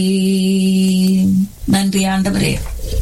நன்றி ஆண்டவரே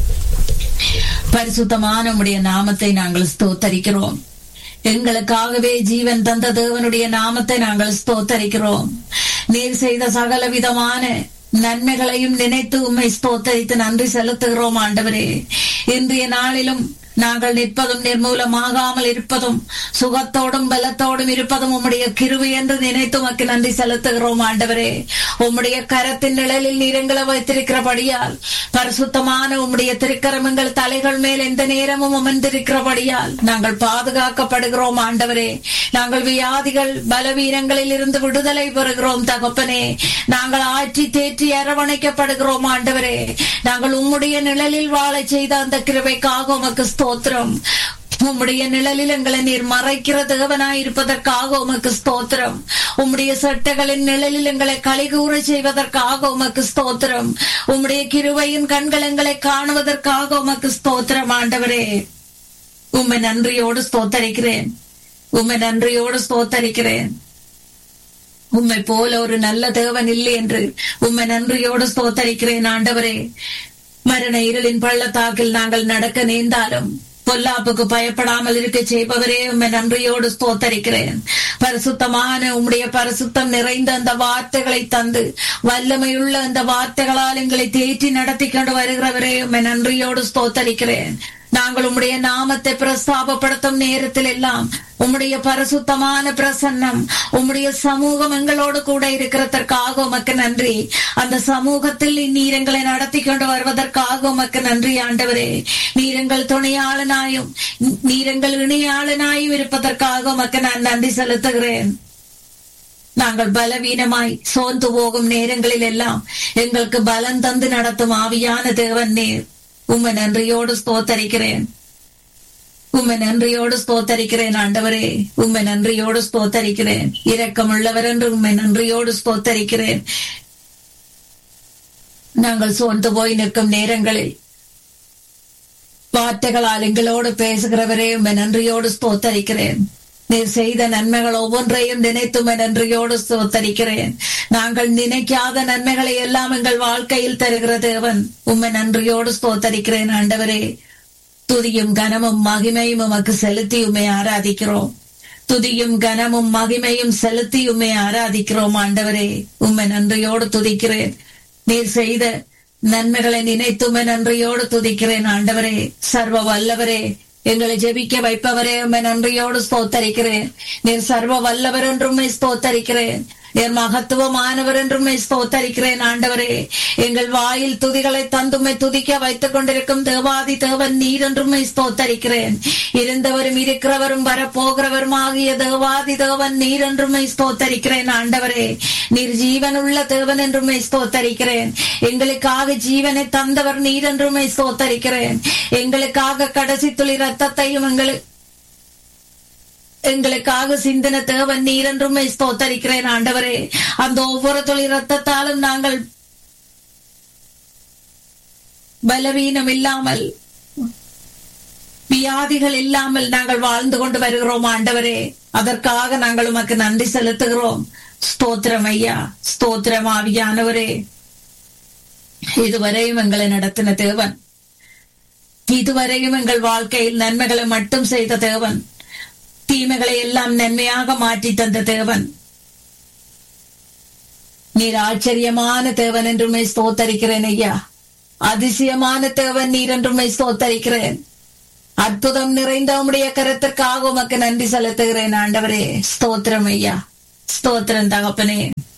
பரிசுத்தமான உடைய நாமத்தை நாங்கள் ஸ்தோத்தரிக்கிறோம் எங்களுக்காகவே ஜீவன் தந்த தேவனுடைய நாமத்தை நாங்கள் ஸ்தோத்தரிக்கிறோம் நீர் செய்த சகல விதமான நன்மைகளையும் நினைத்து உண்மை ஸ்தோத்தரித்து நன்றி செலுத்துகிறோம் ஆண்டவரே இன்றைய நாளிலும் நாங்கள் நிற்பதும் நிர்மூலமாகாமல் இருப்பதும் சுகத்தோடும் பலத்தோடும் இருப்பதும் உம்முடைய கிருவி என்று நினைத்து உமக்கு நன்றி செலுத்துகிறோம் ஆண்டவரே உம்முடைய கரத்தின் நிழலில் நீரங்களை வைத்திருக்கிறபடியால் பரிசுத்தமான உம்முடைய திருக்கரமங்கள் தலைகள் மேல் எந்த நேரமும் அமர்ந்திருக்கிறபடியால் நாங்கள் பாதுகாக்கப்படுகிறோம் ஆண்டவரே நாங்கள் வியாதிகள் பலவீனங்களில் இருந்து விடுதலை பெறுகிறோம் தகப்பனே நாங்கள் ஆற்றி தேற்றி அரவணைக்கப்படுகிறோம் ஆண்டவரே நாங்கள் உம்முடைய நிழலில் வாழச் செய்த அந்த கிருபைக்காக உமக்கு ஸ்தோத்திரம் உம்முடைய நிழலில் எங்களை நீர் மறைக்கிற தேவனாய் இருப்பதற்காக உமக்கு ஸ்தோத்திரம் உம்முடைய சட்டைகளின் நிழலில் எங்களை கலிகூற செய்வதற்காக உமக்கு ஸ்தோத்திரம் உம்முடைய கிருவையின் கண்கள் எங்களை காணுவதற்காக உமக்கு ஸ்தோத்திரம் ஆண்டவரே உம்மை நன்றியோடு ஸ்தோத்தரிக்கிறேன் உம்மை நன்றியோடு ஸ்தோத்தரிக்கிறேன் உம்மை போல ஒரு நல்ல தேவன் இல்லை என்று உம்மை நன்றியோடு ஸ்தோத்தரிக்கிறேன் ஆண்டவரே மரண இருளின் பள்ளத்தாக்கில் நாங்கள் நடக்க நேர்ந்தாலும் பொல்லாப்புக்கு பயப்படாமல் இருக்க செய்பவரே உண்மை நன்றியோடு ஸ்தோத்தரிக்கிறேன் பரிசுத்தமான உம்முடைய பரிசுத்தம் நிறைந்த அந்த வார்த்தைகளை தந்து வல்லமையுள்ள அந்த வார்த்தைகளால் எங்களை தேற்றி நடத்தி கொண்டு வருகிறவரே உண்மை நன்றியோடு ஸ்தோத்தரிக்கிறேன் நாங்கள் உம்முடைய நாமத்தை பிரஸ்தாபப்படுத்தும் நேரத்தில் எல்லாம் உம்முடைய பரிசுத்தமான பிரசன்னம் உம்முடைய சமூகம் எங்களோடு கூட இருக்கிறதற்காக உமக்கு நன்றி அந்த சமூகத்தில் நீர் எங்களை நடத்தி கொண்டு வருவதற்காக உமக்கு நன்றி ஆண்டவரே நீரங்கள் துணையாளனாயும் நீரங்கள் இணையாளனாயும் இருப்பதற்காக உமக்கு நான் நன்றி செலுத்துகிறேன் நாங்கள் பலவீனமாய் சோர்ந்து போகும் நேரங்களில் எல்லாம் எங்களுக்கு பலம் தந்து நடத்தும் ஆவியான தேவன் நேர் உம்மை நன்றியோடு ஸ்தோத்தரிக்கிறேன் உம்மை நன்றியோடு ஸ்தோத்தரிக்கிறேன் ஆண்டவரே உம்மை நன்றியோடு ஸ்தோத்தரிக்கிறேன் இரக்கமுள்ளவர் என்று உம்மை நன்றியோடு ஸ்தோத்தரிக்கிறேன் நாங்கள் சோர்ந்து போய் நிற்கும் நேரங்களில் வார்த்தைகளால் எங்களோடு பேசுகிறவரே உம்மை நன்றியோடு ஸ்தோத்தரிக்கிறேன் நீர் செய்த நன்மைகள் ஒவ்வொன்றையும் நினைத்தும் நன்றியோடு ஸ்தோத்தரிக்கிறேன் நாங்கள் நினைக்காத நன்மைகளை எல்லாம் எங்கள் வாழ்க்கையில் தருகிற தேவன் உம்மை நன்றியோடு ஸ்தோத்தரிக்கிறேன் ஆண்டவரே துதியும் கனமும் மகிமையும் உமக்கு செலுத்தி உண்மை ஆராதிக்கிறோம் துதியும் கனமும் மகிமையும் செலுத்தி உண்மை ஆராதிக்கிறோம் ஆண்டவரே உண்மை நன்றியோடு துதிக்கிறேன் நீர் செய்த நன்மைகளை நினைத்துமே நன்றியோடு துதிக்கிறேன் ஆண்டவரே சர்வ வல்லவரே எங்களை ஜெபிக்க வைப்பவரே உண்மை நன்றியோடு ஸ்தோத்தரிக்கிறேன் நீர் சர்வ வல்லவர் என்றும் ஸ்தோத்தரிக்கிறேன் என் மகத்துவமானவர் என்றும் ஸ்தோத்தரிக்கிறேன் ஆண்டவரே எங்கள் வாயில் துதிகளை தந்துமை துதிக்க வைத்துக் கொண்டிருக்கும் தேவாதி தேவன் நீர் என்றும் ஸ்தோத்தரிக்கிறேன் இருந்தவரும் இருக்கிறவரும் வரப்போகிறவரும் ஆகிய தேவாதி தேவன் நீர் என்றும் ஸ்தோத்தரிக்கிறேன் ஆண்டவரே நீர் ஜீவனுள்ள தேவன் என்றும் ஸ்தோத்தரிக்கிறேன் எங்களுக்காக ஜீவனை தந்தவர் நீர் என்றும் ஸ்தோத்தரிக்கிறேன் எங்களுக்காக கடைசி துளி ரத்தத்தையும் எங்களுக்கு எங்களுக்காக சிந்தன தேவன் நீர் என்றும் ஸ்தோத்தரிக்கிறேன் ஆண்டவரே அந்த ஒவ்வொரு துளி ரத்தத்தாலும் நாங்கள் பலவீனம் இல்லாமல் வியாதிகள் இல்லாமல் நாங்கள் வாழ்ந்து கொண்டு வருகிறோம் ஆண்டவரே அதற்காக நாங்கள் உமக்கு நன்றி செலுத்துகிறோம் ஸ்தோத்திரம் ஐயா ஸ்தோத்திரம் ஆவியானவரே இதுவரையும் எங்களை நடத்தின தேவன் இதுவரையும் எங்கள் வாழ்க்கையில் நன்மைகளை மட்டும் செய்த தேவன் தீமைகளை எல்லாம் நன்மையாக மாற்றி தந்த தேவன் நீர் ஆச்சரியமான தேவன் என்றுமே ஸ்தோத்தரிக்கிறேன் ஐயா அதிசயமான தேவன் நீர் என்றுமே ஸ்தோத்தரிக்கிறேன் அற்புதம் நிறைந்த உம்முடைய கருத்திற்காக உமக்கு நன்றி செலுத்துகிறேன் ஆண்டவரே ஸ்தோத்திரம் ஐயா ஸ்தோத்திரம் தகப்பனே